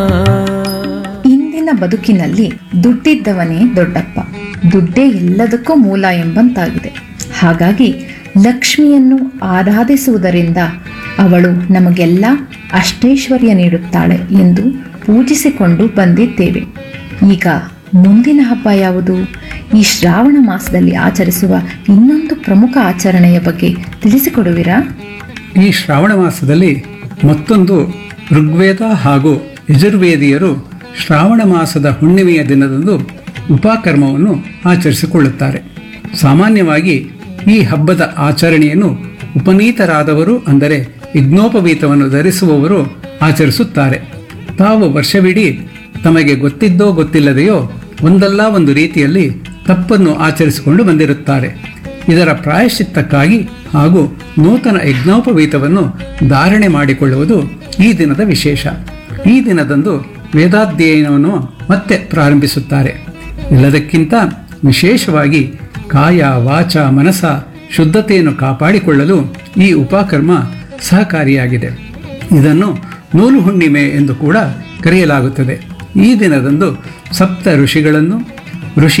ಇಂದಿನ ಬದುಕಿನಲ್ಲಿ ದುಡ್ಡಿದ್ದವನೇ ದೊಡ್ಡಪ್ಪ ದುಡ್ಡೇ ಎಲ್ಲದಕ್ಕೂ ಮೂಲ ಎಂಬಂತಾಗಿದೆ ಹಾಗಾಗಿ ಲಕ್ಷ್ಮಿಯನ್ನು ಆರಾಧಿಸುವುದರಿಂದ ಅವಳು ನಮಗೆಲ್ಲ ಅಷ್ಟೈಶ್ವರ್ಯ ನೀಡುತ್ತಾಳೆ ಎಂದು ಪೂಜಿಸಿಕೊಂಡು ಬಂದಿದ್ದೇವೆ ಈಗ ಮುಂದಿನ ಹಬ್ಬ ಯಾವುದು ಈ ಶ್ರಾವಣ ಮಾಸದಲ್ಲಿ ಆಚರಿಸುವ ಇನ್ನೊಂದು ಪ್ರಮುಖ ಆಚರಣೆಯ ಬಗ್ಗೆ ತಿಳಿಸಿಕೊಡುವಿರಾ ಈ ಶ್ರಾವಣ ಮಾಸದಲ್ಲಿ ಮತ್ತೊಂದು ಋಗ್ವೇದ ಹಾಗೂ ಯಜುರ್ವೇದಿಯರು ಶ್ರಾವಣ ಮಾಸದ ಹುಣ್ಣಿಮೆಯ ದಿನದಂದು ಉಪಕರ್ಮವನ್ನು ಆಚರಿಸಿಕೊಳ್ಳುತ್ತಾರೆ ಸಾಮಾನ್ಯವಾಗಿ ಈ ಹಬ್ಬದ ಆಚರಣೆಯನ್ನು ಉಪನೀತರಾದವರು ಅಂದರೆ ಯಜ್ಞೋಪವೀತವನ್ನು ಧರಿಸುವವರು ಆಚರಿಸುತ್ತಾರೆ ತಾವು ವರ್ಷವಿಡೀ ತಮಗೆ ಗೊತ್ತಿದ್ದೋ ಗೊತ್ತಿಲ್ಲದೆಯೋ ಒಂದಲ್ಲ ಒಂದು ರೀತಿಯಲ್ಲಿ ತಪ್ಪನ್ನು ಆಚರಿಸಿಕೊಂಡು ಬಂದಿರುತ್ತಾರೆ ಇದರ ಪ್ರಾಯಶ್ಚಿತ್ತಕ್ಕಾಗಿ ಹಾಗೂ ನೂತನ ಯಜ್ಞೋಪವೀತವನ್ನು ಧಾರಣೆ ಮಾಡಿಕೊಳ್ಳುವುದು ಈ ದಿನದ ವಿಶೇಷ ಈ ದಿನದಂದು ವೇದಾಧ್ಯಯನವನ್ನು ಮತ್ತೆ ಪ್ರಾರಂಭಿಸುತ್ತಾರೆ ಎಲ್ಲದಕ್ಕಿಂತ ವಿಶೇಷವಾಗಿ ಕಾಯ ವಾಚ ಮನಸ ಶುದ್ಧತೆಯನ್ನು ಕಾಪಾಡಿಕೊಳ್ಳಲು ಈ ಉಪಕರ್ಮ ಸಹಕಾರಿಯಾಗಿದೆ ಇದನ್ನು ನೂಲು ಹುಣ್ಣಿಮೆ ಎಂದು ಕೂಡ ಕರೆಯಲಾಗುತ್ತದೆ ಈ ದಿನದಂದು ಸಪ್ತ ಋಷಿಗಳನ್ನು